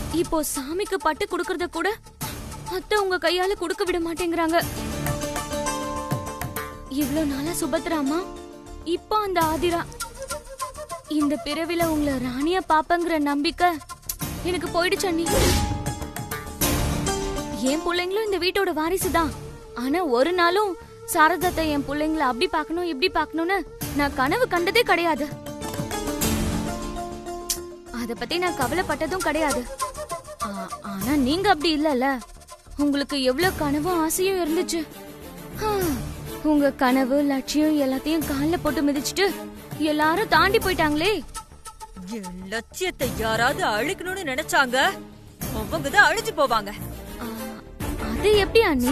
இப்போ சாமிக்கு பட்டு கொடுக்கறத கூட அத்தை உங்க கையால கொடுக்க விட மாட்டேங்கிறாங்க இவ்ளோ நாளா சுபத்ராமா இப்போ அந்த ஆதிரா இந்த பிறவில உங்களை ராணியா பாப்பங்கிற நம்பிக்கை எனக்கு போயிடுச்சு அண்ணி என் பிள்ளைங்களும் இந்த வீட்டோட வாரிசு தான் ஆனா ஒரு நாளும் சாரதத்தை என் பிள்ளைங்கள அப்படி பார்க்கணும் இப்படி பார்க்கணும்னு நான் கனவு கண்டதே கிடையாது அத பத்தி நான் கவலைப்பட்டதும் கிடையாது ஆ- ஆனா நீங்க அப்படி இல்லல உங்களுக்கு எவ்வளவு கனவும் ஆசையும் இருந்துச்சு ஆ, உங்க கனவு லட்சியம் எல்லாத்தையும் கால்ல போட்டு மிதிச்சிட்டு எல்லாரும் தாண்டி போயிட்டாங்களே என் லட்சியத்தை யாராவது அழிக்கணும்னு நினைச்சாங்க அவங்க தான் அழிஞ்சு போவாங்க ஆ, அது எப்படி அண்ணி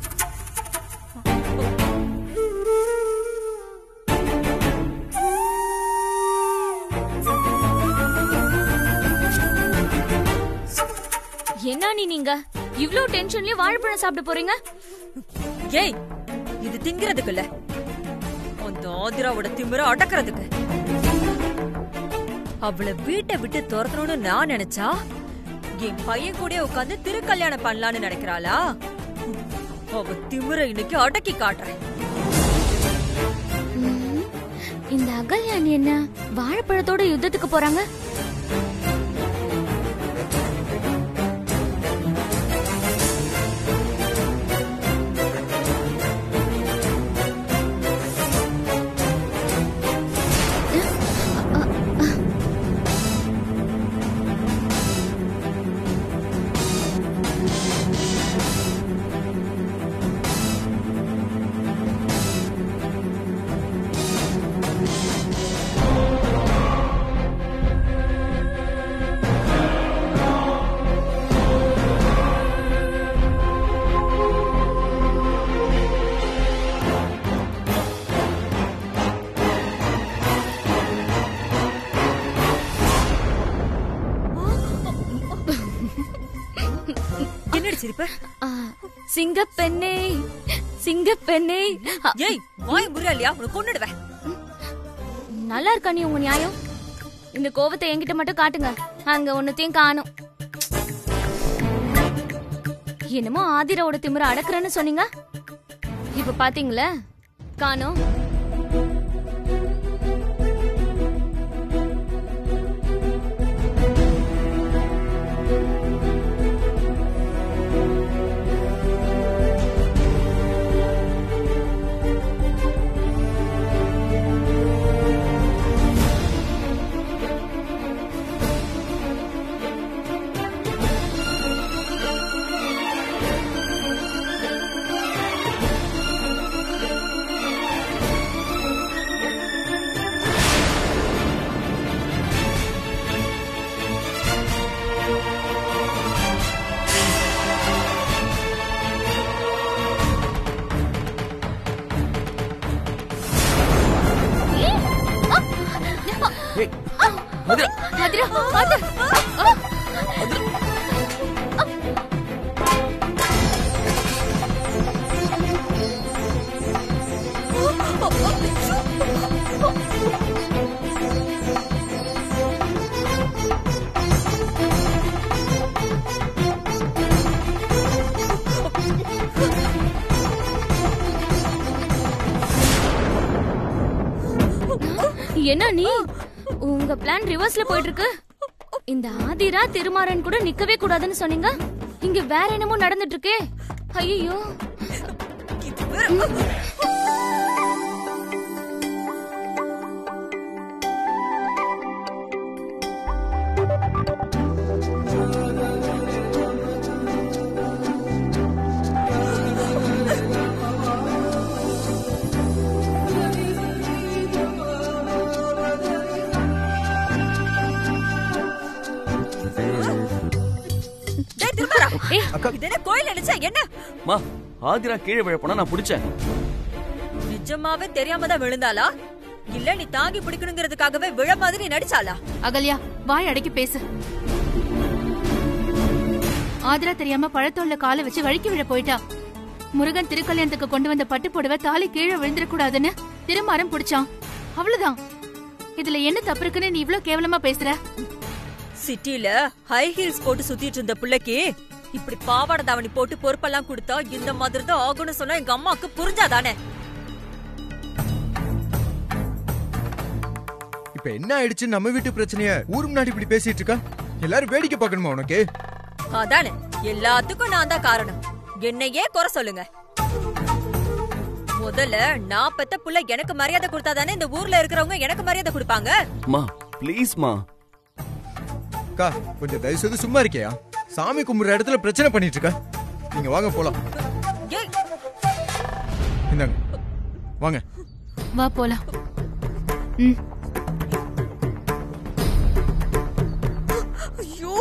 என்ன அண்ணி நீங்க இவ்ளோ டென்ஷன்லயே வாழைப்பழம் சாப்பிட போறீங்க ஏய் இது திங்கிறதுக்கு இல்ல அந்த ஆதிராவோட திமிர அடக்கிறதுக்கு அவளை வீட்டை விட்டு துரத்தணும்னு நான் நினைச்சா என் பையன் கூட உட்காந்து திருக்கல்யாணம் பண்ணலாம்னு நினைக்கிறாளா அவ திமிர இன்னைக்கு அடக்கி காட்டுறேன் ம், இந்த அகல்யா அண்ணி என்ன வாழைப்பழத்தோட யுத்தத்துக்கு போறாங்க என்னடி சிரிப்ப ஆ, சிங்கப்பெண்ணே சிங்கப்பெண்ணே அ, ஏய் வாய் முறையா உனக்கு கொன்னுடுவேன் நல்லா இருக்கா நீ உங்க நியாயம் இந்த கோவத்தை என்கிட்ட மட்டும் காட்டுங்க அங்க ஒன்னத்தையும் காணும் என்னமோ ஆதிராவோட திமிர அடக்குறேன்னு சொன்னீங்க இப்ப பாத்தீங்களா காணோம் ஏய் மதுரா ஆதிரா ஆதிரா என்ன நீ உங்க பிளான் ரிவர்ஸ்ல போயிட்டு இருக்கு இந்த ஆதிரா திருமாறன் கூட நிக்கவே கூடாதுன்னு சொன்னீங்க இங்க வேற என்னமோ நடந்துட்டு இருக்கே ஐயோ டேய் திருமாரா ஏய் இது என்ன கோயில் நினைச்சா என்ன மா ஆதிரா கீழே விழ போனா நான் பிடிச்சேன் நிஜமாவே தெரியாம தான் விழுந்தாளா இல்ல நீ தாங்கி பிடிக்கணுங்கிறதுக்காகவே விழ மாதிரி நடிச்சாளா அகல்யா வாய் அடக்கி பேசு ஆதிரா தெரியாம பழத்தோல்ல காலை வச்சு வழுக்கி விழ போயிட்டா முருகன் திருக்கல்யாணத்துக்கு கொண்டு வந்த பட்டு புடவை தாலி கீழே விழுந்துடக்கூடாதுன்னு திருமாரம் புடிச்சான் அவ்வளவுதான் இதுல என்ன தப்பு இருக்குன்னு நீ இவ்ளோ கேவலமா பேசுற சிட்டில ஹை ஹீல்ஸ் போட்டு சுத்திட்டு இருந்த பிள்ளைக்கு இப்படி பாவாடை தாவணி போட்டு பொறுப்பெல்லாம் கொடுத்தா இந்த மாதிரி தான் ஆகும்னு சொன்னா எங்க அம்மாக்கு புரிஞ்சாதானே இப்ப என்ன ஆயிடுச்சு நம்ம வீட்டு பிரச்சனைய ஊர் முன்னாடி இப்படி பேசிட்டு இருக்கா எல்லாரும் வேடிக்கை பார்க்கணுமா உனக்கு அதானே எல்லாத்துக்கும் நான் தான் காரணம் என்னையே குறை சொல்லுங்க முதல்ல நான் பெத்த புள்ள எனக்கு மரியாதை கொடுத்தாதானே இந்த ஊர்ல இருக்கிறவங்க எனக்கு மரியாதை கொடுப்பாங்க மா ப்ளீஸ்மா அக்கா கொஞ்சம் தயவு செய்து சும்மா இருக்கியா சாமி கும்பிடுற இடத்துல பிரச்சனை பண்ணிட்டு இருக்க நீங்க வாங்க போலாம் ஏய், இந்தாங்க வாங்க வா போலாம் ம் ஐயோ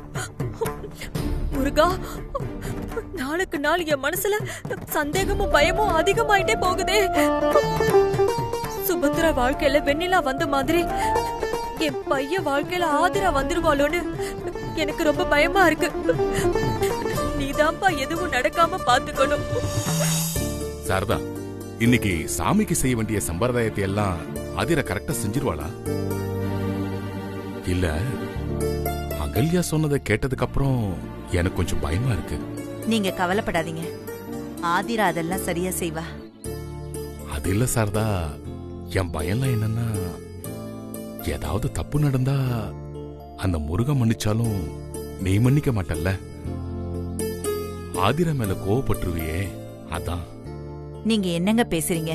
முருகா நாளுக்கு நாள் என் மனசுல சந்தேகமும் பயமும் அதிகமாயிட்டே போகுதே சுபத்ரா வாழ்க்கையில வெண்ணிலா வந்த மாதிரி என் பையன் வாழ்க்கையில ஆதிரா வந்துருவாளோன்னு எனக்கு ரொம்ப பயமா இருக்கு நீதான்ப்பா எதுவும் நடக்காம பாத்துக்கணும் சாரதா இன்னைக்கு சாமிக்கு செய்ய வேண்டிய சம்பிரதாயத்தை எல்லாம் அதிர கரெக்டா செஞ்சிருவாளா இல்ல அகல்யா சொன்னதை கேட்டதுக்கு அப்புறம் எனக்கு கொஞ்சம் பயமா இருக்கு நீங்க கவலைப்படாதீங்க ஆதிரா அதெல்லாம் சரியா செய்வா அது இல்ல சாரதா என் பயம்லாம் என்னன்னா ஏதாவது தப்பு நடந்தா அந்த முருகன் மன்னிச்சாலும் நீ மன்னிக்க மாட்டல்ல ஆதிரா மேல கோவப்பட்டுருவியே அதான் நீங்க என்னங்க பேசுறீங்க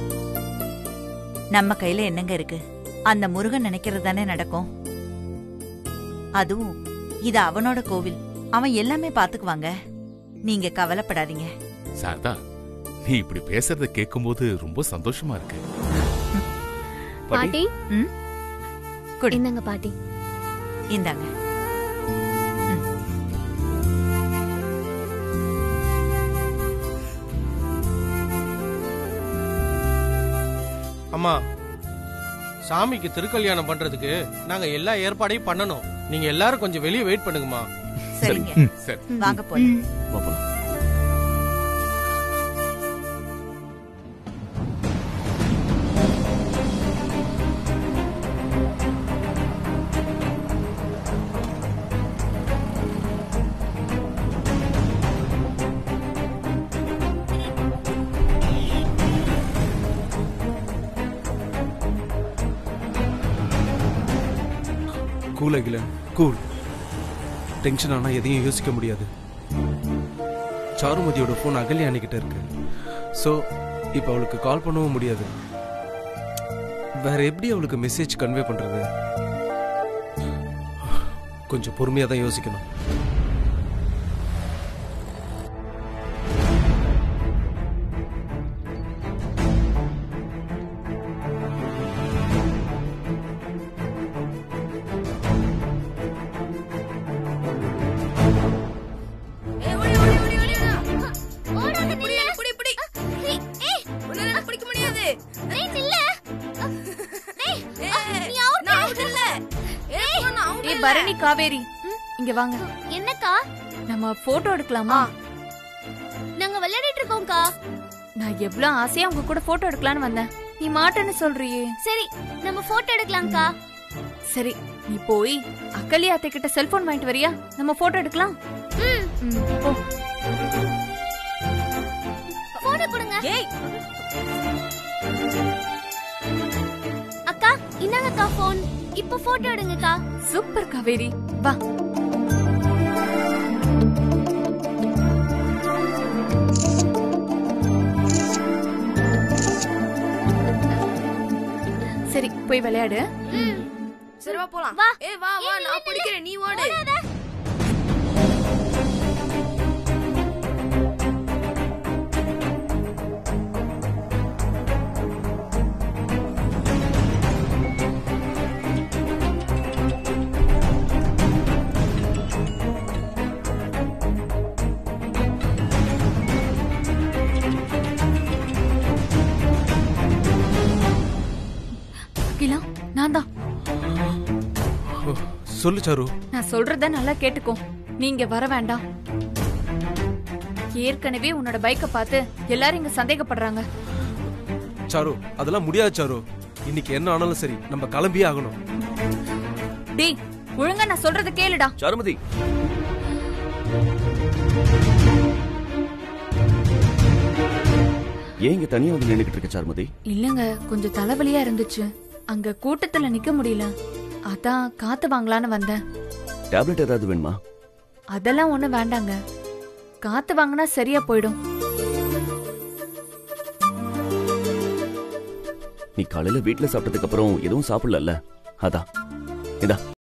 நம்ம கையில என்னங்க இருக்கு அந்த முருகன் நினைக்கிறது தானே நடக்கும் அதுவும் இது அவனோட கோவில் அவன் எல்லாமே பாத்துக்குவாங்க நீங்க கவலைப்படாதீங்க சாரதா நீ இப்படி பேசுறத கேட்கும்போது ரொம்ப சந்தோஷமா இருக்கு பாட்டி ம் குடி இந்தங்க பாட்டி இந்தாங்க அம்மா சாமிக்கு திருக்கல்யாணம் பண்றதுக்கு நாங்க எல்லா ஏற்பாடையும் பண்ணணும் நீங்க எல்லாரும் கொஞ்சம் வெளியே வெயிட் பண்ணுங்கம்மா சரிங்க சரி வாங்க போலாம் ம் வா போலாம் கூல் அகிலன் கூல் டென்ஷன் ஆனா எதையும் யோசிக்க முடியாது சாருமதியோட ஃபோன் அகல்யா அன்னிக்கிட்ட இருக்கு ஸோ இப்போ அவளுக்கு கால் பண்ணவும் முடியாது வேற எப்படி அவளுக்கு மெசேஜ் கன்வே பண்றது கொஞ்சம் பொறுமையா தான் யோசிக்கணும் ஏ பரணி காவேரி இங்க வாங்க என்னக்கா நம்ம போட்டோ எடுக்கலாமா நாங்க விளையாடிட்டு இருக்கோம்க்கா நான் எவ்வளவு ஆசையா உங்க கூட போட்டோ எடுக்கலாம்னு வந்தேன் நீ மாட்டேன்னு சொல்றியே சரி நம்ம போட்டோ எடுக்கலாம்க்கா சரி நீ போய் அக்கலி அத்தை கிட்ட செல்போன் வாங்கிட்டு வரியா நம்ம போட்டோ எடுக்கலாம் ம், போ போட்டோ கொடுங்க ஏய் அக்கா இந்தாங்கக்கா போன் இப்ப போட்டோ எடுங்கக்கா சூப்பர் காவேரி வா சரி போய் விளையாடு சரி வா போலாம் வா. ஏ வா வா ஏய், நான் நில்லு, பிடிக்கிறேன் நீ ஓடு ஓடாத. அகிலா நான் தான் சொல்லு சாரு நான் சொல்றத நல்லா கேட்டுக்கோ நீங்க வர வேண்டாம் ஏற்கனவே உன்னோட பைக்க பார்த்து எல்லாரும் இங்க சந்தேகப்படுறாங்க சாரு அதெல்லாம் முடியாது சாரு இன்னைக்கு என்ன ஆனாலும் சரி நம்ம கிளம்பியே ஆகணும் டேய் ஒழுங்கா நான் சொல்றத கேளுடா சாருமதி ஏன் இங்க தனியா வந்து நின்னுகிட்டு இருக்க சாருமதி இல்லங்க கொஞ்சம் தலைவலியா இருந்துச்சு அங்க கூட்டத்துல நிக்க முடியல அதான் காத்து வாங்கலான்னு வந்தேன் டேப்லெட் ஏதாவது வேணுமா அதெல்லாம் ஒண்ணும் வேண்டாங்க காத்து வாங்கினா சரியா போயிடும் நீ காலையில வீட்ல சாப்பிட்டதுக்கு அப்புறம் எதுவும் சாப்பிடல அதான் இதா